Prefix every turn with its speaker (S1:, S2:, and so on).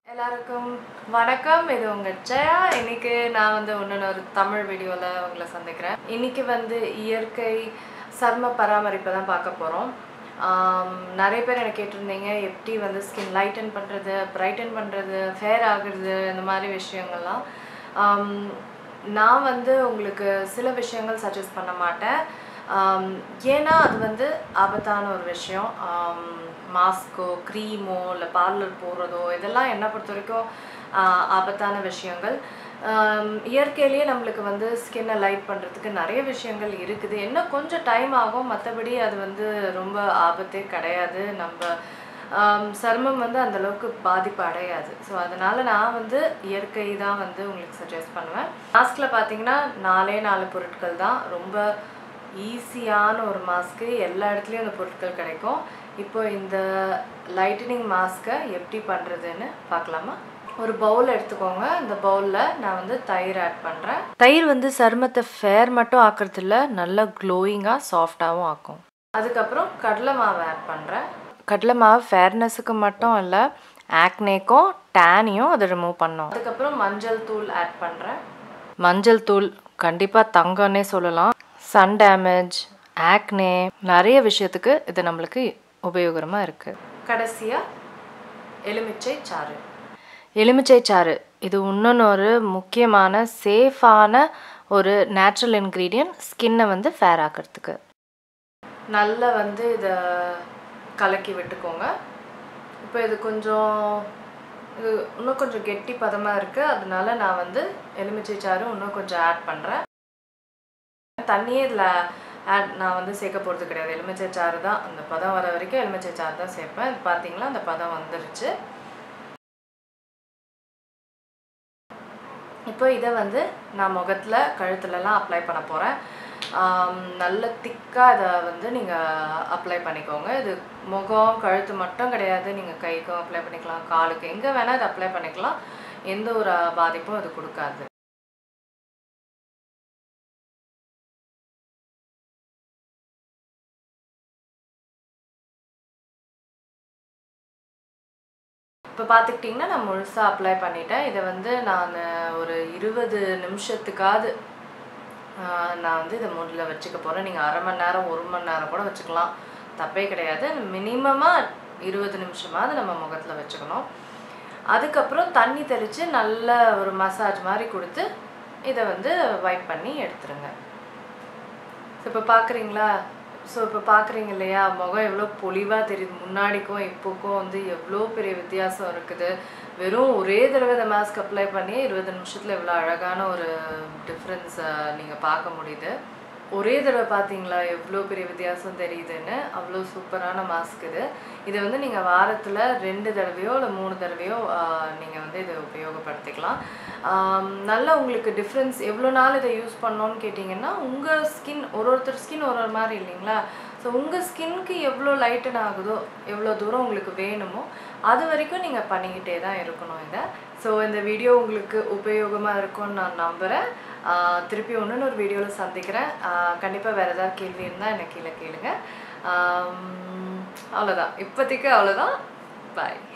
S1: எல்லாருக்கும் வணக்கம் இது உங்கள் ஜெயா இன்னைக்கு நான் வந்து ஒன்று ஒரு தமிழ் வீடியோவில் உங்களை சந்திக்கிறேன் இன்னைக்கு வந்து இயற்கை சர்ம பராமரிப்பை தான் பார்க்க போகிறோம் நிறைய பேர் எனக்கு கேட்டிருந்தீங்க எப்படி வந்து ஸ்கின் லைட்டன் பண்ணுறது பிரைட்டன் பண்ணுறது ஃபேர் ஆகுறது இந்த மாதிரி விஷயங்கள்லாம் ஆம், நான் வந்து உங்களுக்கு சில விஷயங்கள் சஜஸ்ட் பண்ண மாட்டேன் ஆம், ஏன்னா அது வந்து ஆபத்தான ஒரு விஷயம் மாஸ்க்கோ க்ரீமோ இல்லை பார்லர் போடுறதோ இதெல்லாம் என்னை பொறுத்த வரைக்கும் ஆ, ஆபத்தான விஷயங்கள் ஆம், இயற்கையிலேயே நம்மளுக்கு வந்து ஸ்கின்னை லைட் பண்ணுறதுக்கு நிறைய விஷயங்கள் இருக்குது என்ன கொஞ்சம் டைம் ஆகும் மற்றபடி அது வந்து ரொம்ப ஆபத்தே கிடையாது நம்ம ஆம், சருமம் வந்து அந்த அளவுக்கு பாதிப்பு அடையாது ஸோ அதனால நான் வந்து இயற்கை தான் வந்து உங்களுக்கு சஜஸ்ட் பண்ணுவேன் மாஸ்கில் பார்த்தீங்கன்னா நாலே நாலு பொருட்கள் தான் ரொம்ப ஈஸியான ஒரு மாஸ்க்கு எல்லா இடத்துலையும் அந்த பொருட்கள் கிடைக்கும் இப்போ இந்த லைட்டனிங் மாஸ்க்கை எப்படி பண்ணுறதுன்னு பார்க்கலாமா ஒரு பவுல் எடுத்துக்கோங்க இந்த பவுலில் நான் வந்து தயிர் ஆட் பண்ணுறேன் தயிர் வந்து சருமத்தை ஃபேர் மட்டும் ஆக்கிறதுல நல்ல க்ளோயிங்காக சாஃப்டாகவும் ஆக்கும் அதுக்கப்புறம் கடலை மாவு ஆட் பண்ணுறேன் கடலை மாவு ஃபேர்னஸுக்கு மட்டும் இல்லை ஆக்னேக்கும் டேனையும் அதை ரிமூவ் பண்ணோம் அதுக்கப்புறம் மஞ்சள் தூள் ஆட் பண்ணுறேன் மஞ்சள் தூள் கண்டிப்பாக தங்கம்னே சொல்லலாம் சன் டேமேஜ் ஆக்னே நிறைய விஷயத்துக்கு இது நம்மளுக்கு உபயோகரமாக இருக்குது கடைசியாக எலுமிச்சை சாறு எலுமிச்சை சாறு இது இன்னொன்று ஒரு முக்கியமான சேஃபான ஒரு நேச்சுரல் இன்க்ரீடியன்ட் ஸ்கின்னை வந்து ஃபேர் ஆக்கிறதுக்கு நல்லா வந்து இதை கலக்கி விட்டுக்கோங்க இப்போ இது கொஞ்சம் இது இன்னும் கொஞ்சம் கெட்டி பதமாக இருக்குது அதனால நான் வந்து எலுமிச்சை சாறு இன்னும் கொஞ்சம் ஆட் பண்ணுறேன் தண்ணியே இதில் ஆட் நான் வந்து சேர்க்க போகிறது கிடையாது எலுமிச்சை சாறு தான் அந்த பதம் வர வரைக்கும் எலுமிச்சை சாறு தான் சேர்ப்பேன் இது பார்த்தீங்களா அந்த பதம் வந்துருச்சு இப்போ இதை வந்து நான் முகத்தில் கழுத்துலலாம் அப்ளை பண்ண போகிறேன் நல்ல திக்காக இதை வந்து நீங்கள் அப்ளை பண்ணிக்கோங்க இது முகம் கழுத்து மட்டும் கிடையாது நீங்கள் கைக்கும் அப்ளை பண்ணிக்கலாம் காலுக்கு எங்கே வேணால் இதை அப்ளை பண்ணிக்கலாம் எந்த ஒரு பாதிப்பும் இது கொடுக்காது இப்போ பார்த்துக்கிட்டிங்கன்னா நான் முழுசாக அப்ளை பண்ணிட்டேன் இதை வந்து நான் ஒரு இருபது நிமிஷத்துக்காவது ஆஹ், நான் வந்து இதை மூடில் வச்சுக்க போகிறேன் நீங்கள் அரை மணி நேரம் ஒரு மணி நேரம் கூட வச்சுக்கலாம் தப்பே கிடையாது மினிமமாக இருபது நிமிஷமாவது நம்ம முகத்தில் வச்சுக்கணும் அதுக்கப்புறம் தண்ணி தெளித்து நல்ல ஒரு மசாஜ் மாதிரி கொடுத்து இதை வந்து வைப் பண்ணி எடுத்துருங்க ஸோ இப்போ பார்க்குறீங்களா ஸோ இப்போ பார்க்குறீங்க இல்லையா முகம் எவ்வளோ பொலிவாக தெரியுது முன்னாடிக்கும் இப்போக்கும் வந்து எவ்வளோ பெரிய வித்தியாசம் இருக்குது வெறும் ஒரே தடவை இந்த மாஸ்க் அப்ளை பண்ணி இருபது நிமிஷத்தில் எவ்வளோ அழகான ஒரு டிஃப்ரென்ஸை நீங்கள் பார்க்க முடியுது ஒரே தடவை பார்த்தீங்களா எவ்வளோ பெரிய வித்தியாசம் தெரியுதுன்னு அவ்வளோ சூப்பரான மாஸ்க் இது இது வந்து நீங்கள் வாரத்தில் ரெண்டு தடவையோ இல்லை மூணு தடவையோ நீங்கள் வந்து இதை உபயோகப்படுத்திக்கலாம் ஆம், நல்லா உங்களுக்கு டிஃப்ரென்ஸ் எவ்வளோ நாள் இதை யூஸ் பண்ணோன்னு கேட்டிங்கன்னா உங்கள் ஸ்கின் ஒரு ஒருத்தர் ஸ்கின் ஒரு ஒரு மாதிரி இல்லைங்களா ஸோ உங்கள் ஸ்கின்க்கு எவ்வளோ லைட்டன் ஆகுதோ எவ்வளோ தூரம் உங்களுக்கு வேணுமோ அது வரைக்கும் நீங்கள் பண்ணிக்கிட்டே தான் இருக்கணும் இதை ஸோ இந்த வீடியோ உங்களுக்கு உபயோகமாக இருக்கும்னு நான் நம்புகிறேன் ஆஹ் திருப்பி ஒன்று ஒரு வீடியோவில் சந்திக்கிறேன் கண்டிப்பாக வேறு ஏதாவது கேள்வி இருந்தால் எனக்கு கீழே கேளுங்க ஆம், அவ்வளோதான் இப்போதைக்கு அவ்வளோதான் பாய்